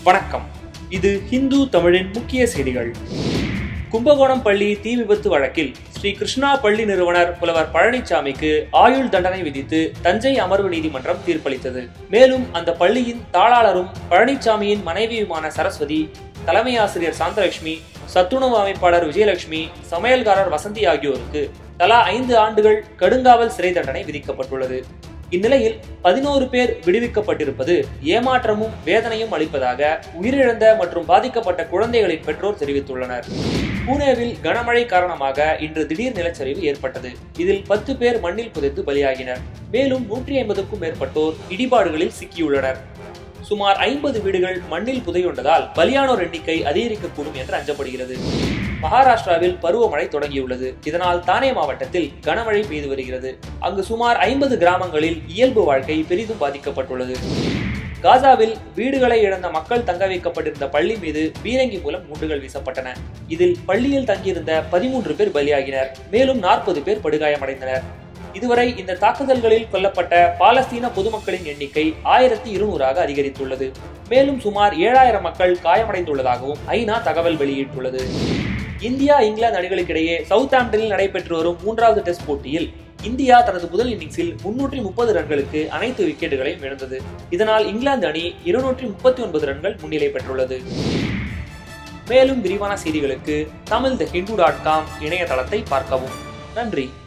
வணக்கம் இது ஹிந்து தமிழின் முக்கிய செய்திகள் கும்பகோணம் பள்ளி தீ விபத்து வழக்கில் ஸ்ரீ கிருஷ்ணா பள்ளி நிறுவனர் புலவர் பழனிசாமிக்கு ஆயுள் தண்டனை விதித்து தஞ்சை அமர்வு நீதிமன்றம் தீர்ப்பளித்தது மேலும் அந்த பள்ளியின் தாளாளரும் பழனிசாமியின் மனைவியுமான சரஸ்வதி தலைமை ஆசிரியர் சாந்தலட்சுமி சத்துணவு அமைப்பாளர் விஜயலட்சுமி சமையல்காரர் வசந்தி ஆகியோருக்கு தலா ஐந்து ஆண்டுகள் கடுங்காவல் சிறை தண்டனை விதிக்கப்பட்டுள்ளது இந்நிலையில் பதினோரு பேர் விடுவிக்கப்பட்டிருப்பது ஏமாற்றமும் வேதனையும் அளிப்பதாக உயிரிழந்த மற்றும் பாதிக்கப்பட்ட குழந்தைகளின் பெற்றோர் தெரிவித்துள்ளனர் பூனேவில் கனமழை காரணமாக இன்று திடீர் நிலச்சரிவு ஏற்பட்டது இதில் பத்து பேர் மண்ணில் புதைந்து பலியாகினர் மேலும் நூற்றி ஐம்பதுக்கும் மேற்பட்டோர் இடிபாடுகளில் சிக்கியுள்ளனர் சுமார் ஐம்பது வீடுகள் மண்ணில் புதையுண்டதால் பலியானோர் எண்ணிக்கை அதிகரிக்கக்கூடும் என்று அஞ்சப்படுகிறது மகாராஷ்டிராவில் பருவமழை தொடங்கியுள்ளது இதனால் தானே மாவட்டத்தில் கனமழை பெய்து வருகிறது அங்கு சுமார் ஐம்பது கிராமங்களில் இயல்பு வாழ்க்கை பெரிதும் பாதிக்கப்பட்டுள்ளது காசாவில் வீடுகளை இழந்த மக்கள் தங்க வைக்கப்பட்டிருந்த பள்ளி மீது பீரங்கி மூலம் குண்டுகள் வீசப்பட்டன இதில் பள்ளியில் தங்கியிருந்த பதிமூன்று பேர் பலியாகினர் மேலும் நாற்பது பேர் படுகாயமடைந்தனர் இதுவரை இந்த தாக்குதல்களில் கொல்லப்பட்ட பாலஸ்தீன பொதுமக்களின் எண்ணிக்கை ஆயிரத்தி இருநூறாக அதிகரித்துள்ளது மேலும் சுமார் ஏழாயிரம் மக்கள் காயமடைந்துள்ளதாகவும் ஐநா தகவல் வெளியிட்டுள்ளது இந்தியா இங்கிலாந்து அணிகளுக்கிடையே சவுத் ஆம்டனில் நடைபெற்று வரும் மூன்றாவது டெஸ்ட் போட்டியில் இந்தியா தனது முதல் இன்னிங்ஸில் முன்னூற்றி முப்பது ரன்களுக்கு அனைத்து விக்கெட்டுகளையும் இழந்தது இதனால் இங்கிலாந்து அணி இருநூற்றி முப்பத்தி ஒன்பது ரன்கள் முன்னிலை பெற்றுள்ளது மேலும் விரிவான செய்திகளுக்கு Tamil the Hindu dot com இணையதளத்தை பார்க்கவும் நன்றி